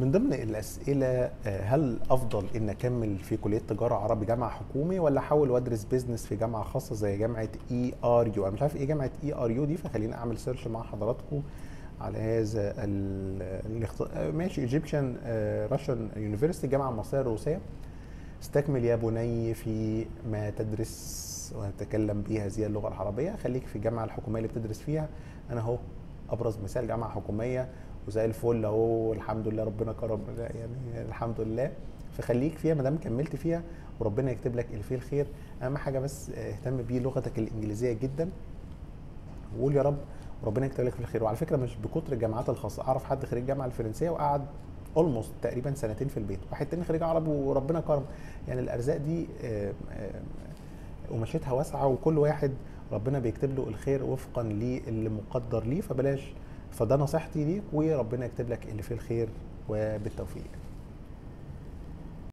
من ضمن الاسئله آه، هل افضل ان اكمل في كليه تجاره عربي جامعه حكومي ولا احاول وادرس بيزنس في جامعه خاصه زي جامعه اي ار يو انا مش عارف ايه جامعه اي ار يو دي فخليني اعمل سيرش مع حضراتكم على هذا ال- الاخت... آه، ماشي ايجيبشن راشن يونيفرستي الجامعه المصريه الروسيه استكمل يا بني في ما تدرس وتتكلم به هذه اللغه العربيه خليك في الجامعه الحكوميه اللي بتدرس فيها انا اهو ابرز مثال جامعه حكوميه وزي الفل اهو الحمد لله ربنا كرم يعني الحمد لله فخليك فيها ما دام كملت فيها وربنا يكتب لك اللي فيه الخير اهم حاجه بس اهتم بيه لغتك الانجليزيه جدا وقول يا رب وربنا يكتب لك في الخير وعلى فكره مش بكتر الجامعات الخاصه اعرف حد خريج الجامعه الفرنسيه وقعد اولموست تقريبا سنتين في البيت واحد تاني خريج عربي وربنا كرم يعني الارزاق دي آه، آه، قماشتها واسعه وكل واحد ربنا بيكتب له الخير وفقا للي مقدر ليه فبلاش فده نصيحتي ليك وربنا يكتب لك اللي فيه الخير وبالتوفيق